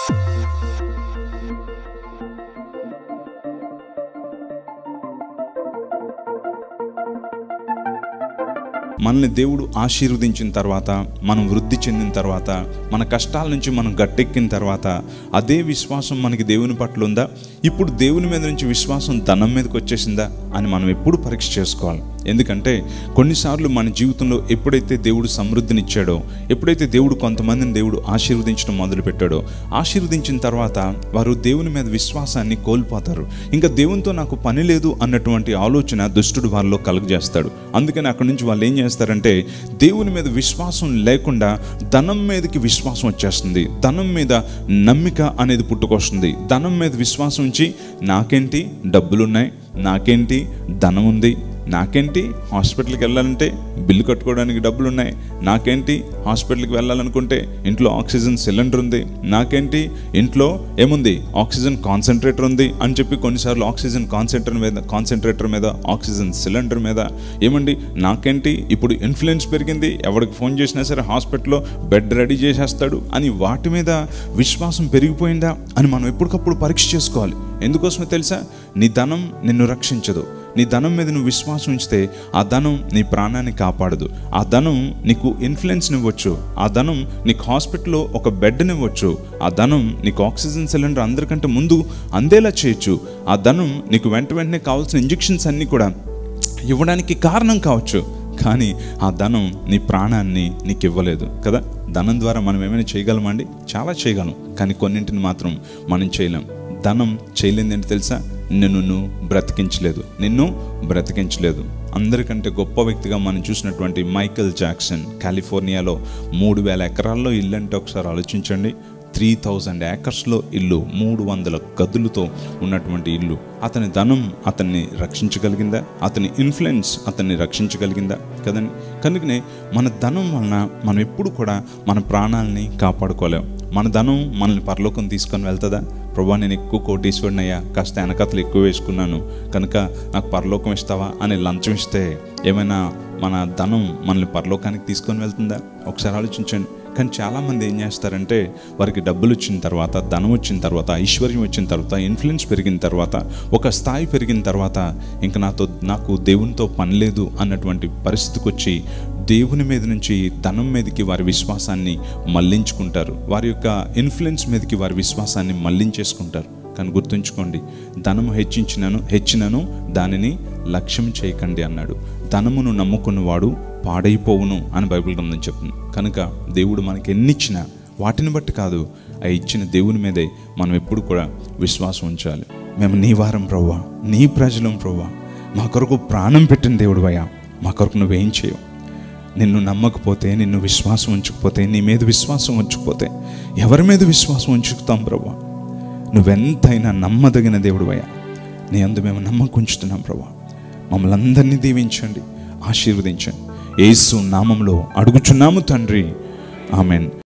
మనల్ని దేవుడు ఆశీర్వదించిన తర్వాత మనం వృద్ధి చెందిన తర్వాత మన కష్టాల నుంచి మనం గట్టెక్కిన తర్వాత అదే విశ్వాసం మనకి దేవుని పట్ల ఉందా ఇప్పుడు దేవుని మీద నుంచి విశ్వాసం ధనం మీదకి వచ్చేసిందా అని మనం ఎప్పుడు పరీక్ష చేసుకోవాలి ఎందుకంటే కొన్నిసార్లు మన జీవితంలో ఎప్పుడైతే దేవుడు సమృద్ధినిచ్చాడో ఎప్పుడైతే దేవుడు కొంతమందిని దేవుడు ఆశీర్వదించడం మొదలుపెట్టాడో ఆశీర్వదించిన తర్వాత వారు దేవుని మీద విశ్వాసాన్ని కోల్పోతారు ఇంకా దేవునితో నాకు పని లేదు అన్నటువంటి ఆలోచన దుష్టుడు వారిలో కలుగజేస్తాడు అందుకని అక్కడి నుంచి వాళ్ళు ఏం చేస్తారంటే దేవుని మీద విశ్వాసం లేకుండా ధనం మీదకి విశ్వాసం వచ్చేస్తుంది ధనం మీద నమ్మిక అనేది పుట్టుకొస్తుంది ధనం మీద విశ్వాసం ఉంచి నాకేంటి డబ్బులున్నాయి నాకేంటి ధనం ఉంది నాకేంటి హాస్పిటల్కి వెళ్ళాలంటే బిల్లు కట్టుకోవడానికి డబ్బులు ఉన్నాయి నాకేంటి హాస్పిటల్కి వెళ్ళాలనుకుంటే ఇంట్లో ఆక్సిజన్ సిలిండర్ ఉంది నాకేంటి ఇంట్లో ఏముంది ఆక్సిజన్ కాన్సన్ట్రేటర్ ఉంది అని చెప్పి కొన్నిసార్లు ఆక్సిజన్ కాన్సన్ట్రేటర్ మీద కాన్సన్ట్రేటర్ మీద ఆక్సిజన్ సిలిండర్ మీద ఏమండి నాకేంటి ఇప్పుడు ఇన్ఫ్లుయెన్స్ పెరిగింది ఎవరికి ఫోన్ చేసినా సరే హాస్పిటల్లో బెడ్ రెడీ చేసేస్తాడు అని వాటి మీద విశ్వాసం పెరిగిపోయిందా అని మనం ఎప్పటికప్పుడు పరీక్ష చేసుకోవాలి ఎందుకోసమో తెలుసా నీ ధనం నిన్ను రక్షించదు నీ ధనం మీద నువ్వు విశ్వాసం ఉంచితే ఆ ధనం నీ ప్రాణాన్ని కాపాడదు ఆ ధనం నీకు ఇన్ఫ్లుయెన్స్నివ్వచ్చు ఆ ధనం నీకు హాస్పిటల్లో ఒక బెడ్నివ్వచ్చు ఆ ధనం నీకు ఆక్సిజన్ సిలిండర్ అందరికంటే ముందు అందేలా చేయొచ్చు ఆ ధనం నీకు వెంట వెంటనే కావాల్సిన ఇంజెక్షన్స్ అన్నీ కూడా ఇవ్వడానికి కారణం కావచ్చు కానీ ఆ ధనం నీ ప్రాణాన్ని నీకు ఇవ్వలేదు కదా ధనం ద్వారా మనం ఏమైనా చేయగలమండి చాలా చేయగలం కానీ కొన్నింటిని మాత్రం మనం చేయలేం ధనం చేయలేంది ఏంటి తెలుసా నిన్ను నువ్వు బ్రతికించలేదు నిన్ను బ్రతికించలేదు అందరికంటే గొప్ప వ్యక్తిగా మనం చూసినటువంటి మైకల్ జాక్సన్ కాలిఫోర్నియాలో మూడు వేల ఎకరాల్లో ఇల్లు అంటే ఒకసారి ఆలోచించండి త్రీ థౌజండ్ ఏకర్స్లో ఇల్లు మూడు వందల గదులతో ఉన్నటువంటి ఇల్లు అతని ధనం అతన్ని రక్షించగలిగిందా అతని ఇన్ఫ్లుయెన్స్ అతన్ని రక్షించగలిగిందా కదండి కనుకనే మన ధనం వలన మనం ఎప్పుడు కూడా మన ప్రాణాలని కాపాడుకోలేం మన ధనం మనల్ని పరలోకం తీసుకొని వెళ్తుందా ప్రభా నేను ఎక్కువ కోటీశ్వరుని అయ్యా కాస్త వెనకతలు ఎక్కువ వేసుకున్నాను కనుక నాకు పరలోకం ఇస్తావా అని లంచం ఇస్తే ఏమైనా మన ధనం మనల్ని పరలోకానికి తీసుకొని వెళ్తుందా ఒకసారి ఆలోచించండి కానీ చాలామంది ఏం చేస్తారంటే వారికి డబ్బులు వచ్చిన తర్వాత ధనం వచ్చిన తర్వాత ఐశ్వర్యం వచ్చిన తర్వాత ఇన్ఫ్లుయెన్స్ పెరిగిన తర్వాత ఒక స్థాయి పెరిగిన తర్వాత ఇంకా నాతో నాకు దేవునితో పని లేదు అన్నటువంటి పరిస్థితికి వచ్చి దేవుని మీద నుంచి ధనం మీదకి వారి విశ్వాసాన్ని మళ్లించుకుంటారు వారి యొక్క ఇన్ఫ్లుయెన్స్ మీదకి వారి విశ్వాసాన్ని మళ్లించేసుకుంటారు కానీ గుర్తుంచుకోండి ధనము హెచ్చించినను హెచ్చినను దానిని లక్ష్యం చేయకండి అన్నాడు ధనమును నమ్ముకున్నవాడు పాడైపోవును అని బైబిల్ గ్రంథం చెప్తుంది కనుక దేవుడు మనకి ఎన్ని ఇచ్చినా వాటిని బట్టి కాదు ఆ ఇచ్చిన దేవుని మీదే మనం ఎప్పుడు కూడా విశ్వాసం ఉంచాలి మేము నీ వారం ప్రవ్వా నీ ప్రజలం ప్రవ్వా మా కొరకు ప్రాణం పెట్టిన దేవుడు అయ్యా మా కొరకు నువ్వేం చేయవు నిన్ను నమ్మకపోతే నిన్ను విశ్వాసం ఉంచకపోతే నీ మీద విశ్వాసం ఉంచకపోతే ఎవరి మీద విశ్వాసం ఉంచుతాం ప్రభా నువ్వెంతైనా నమ్మదగిన దేవుడు అయ్యా నీ అందు మేము నమ్మకం ఉంచుతున్నాం ప్రభా మమ్మల్ని అందరినీ దీవించండి ఆశీర్వదించండి యేసు నామంలో అడుగుచున్నాము తండ్రి ఆమెన్